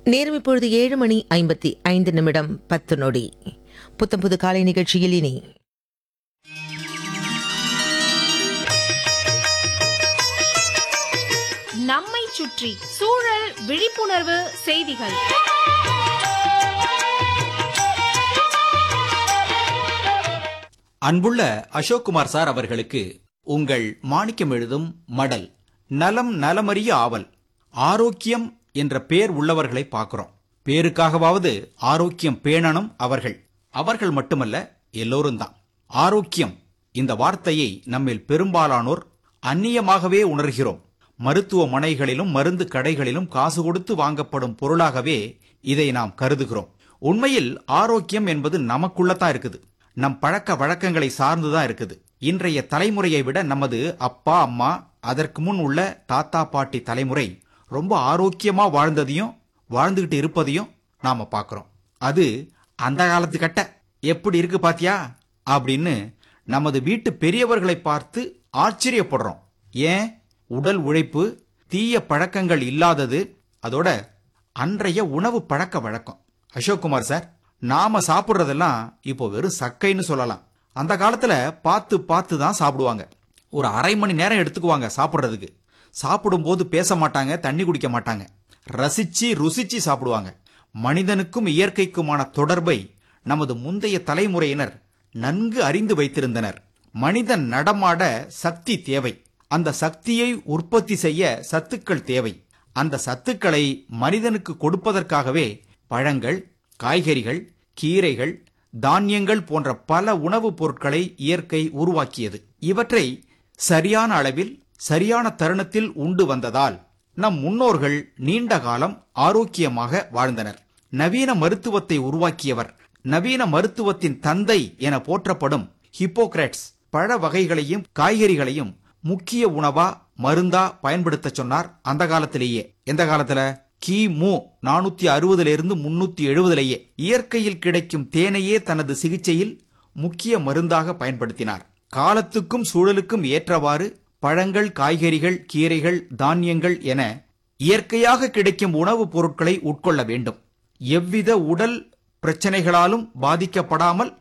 நேரம் இப்பொழுது ஏழு மணி ஐம்பத்தி ஐந்து நிமிடம் பத்து நொடி புத்தம் புது காலை நிகழ்ச்சியில் இனி நம்மை சுற்றி சூழல் விழிப்புணர்வு செய்திகள் அன்புள்ள அசோக்குமார் சார் அவர்களுக்கு உங்கள் மாணிக்கம் எழுதும் மடல் நலம் நலமறிய ஆவல் ஆரோக்கியம் என்ற பேர் உள்ளவர்களை பார்க்கிறோம் பேருக்காகவாவது ஆரோக்கியம் பேணணும் அவர்கள் அவர்கள் மட்டுமல்ல எல்லோரும் தான் ஆரோக்கியம் இந்த வார்த்தையை நம்மில் பெரும்பாலானோர் அந்நியமாகவே உணர்கிறோம் மருத்துவமனைகளிலும் மருந்து கடைகளிலும் காசு கொடுத்து வாங்கப்படும் பொருளாகவே இதை நாம் கருதுகிறோம் உண்மையில் ஆரோக்கியம் என்பது நமக்குள்ளதான் இருக்குது நம் பழக்க வழக்கங்களை சார்ந்துதான் இருக்குது இன்றைய தலைமுறையை விட நமது அப்பா அம்மா அதற்கு முன் உள்ள தாத்தா பாட்டி தலைமுறை ரொம்ப ஆரோக்கியமா வாழ்ந்ததையும் வாழ்ந்துகிட்டு இருப்பதையும் நாம பார்க்கிறோம் அது அந்த காலத்து கட்ட எப்படி இருக்கு பாத்தியா அப்படின்னு நமது வீட்டு பெரியவர்களை பார்த்து ஆச்சரியப்படுறோம் ஏன் உடல் உழைப்பு தீய பழக்கங்கள் இல்லாதது அதோட அன்றைய உணவு பழக்க வழக்கம் அசோக்குமார் சார் நாம சாப்பிடுறதெல்லாம் இப்போ வெறும் சக்கைன்னு சொல்லலாம் அந்த காலத்துல பார்த்து பார்த்து தான் சாப்பிடுவாங்க ஒரு அரை மணி நேரம் எடுத்துக்குவாங்க சாப்பிடுறதுக்கு சாப்பிடும்போது பேச மாட்டாங்க தண்ணி குடிக்க மாட்டாங்க ரசிச்சு ருசிச்சு சாப்பிடுவாங்க மனிதனுக்கும் இயற்கைக்குமான தொடர்பை நமது முந்தைய தலைமுறையினர் நன்கு அறிந்து வைத்திருந்தனர் மனிதன் நடமாட சக்தி தேவை அந்த சக்தியை உற்பத்தி செய்ய சத்துக்கள் தேவை அந்த சத்துக்களை மனிதனுக்கு கொடுப்பதற்காகவே பழங்கள் காய்கறிகள் கீரைகள் தானியங்கள் போன்ற பல உணவுப் பொருட்களை இயற்கை உருவாக்கியது இவற்றை சரியான அளவில் சரியான தருணத்தில் உண்டு வந்ததால் நம் முன்னோர்கள் நீண்ட காலம் ஆரோக்கியமாக வாழ்ந்தனர் நவீன மருத்துவத்தை உருவாக்கியவர் நவீன மருத்துவத்தின் தந்தை என போற்றப்படும் ஹிப்போக்ரேட்ஸ் பழ வகைகளையும் காய்கறிகளையும் முக்கிய உணவா மருந்தா பயன்படுத்த சொன்னார் அந்த காலத்திலேயே எந்த காலத்துல கிமு நானூத்தி அறுபதுல இருந்து முன்னூத்தி எழுபதுலேயே இயற்கையில் கிடைக்கும் தேனையே தனது சிகிச்சையில் முக்கிய மருந்தாக பயன்படுத்தினார் காலத்துக்கும் சூழலுக்கும் ஏற்றவாறு பழங்கள் காய்கறிகள் கீரைகள் தானியங்கள் என இயற்கையாக கிடைக்கும் உணவுப் பொருட்களை உட்கொள்ள வேண்டும் எவ்வித உடல் பிரச்சனைகளாலும் பாதிக்கப்படாமல்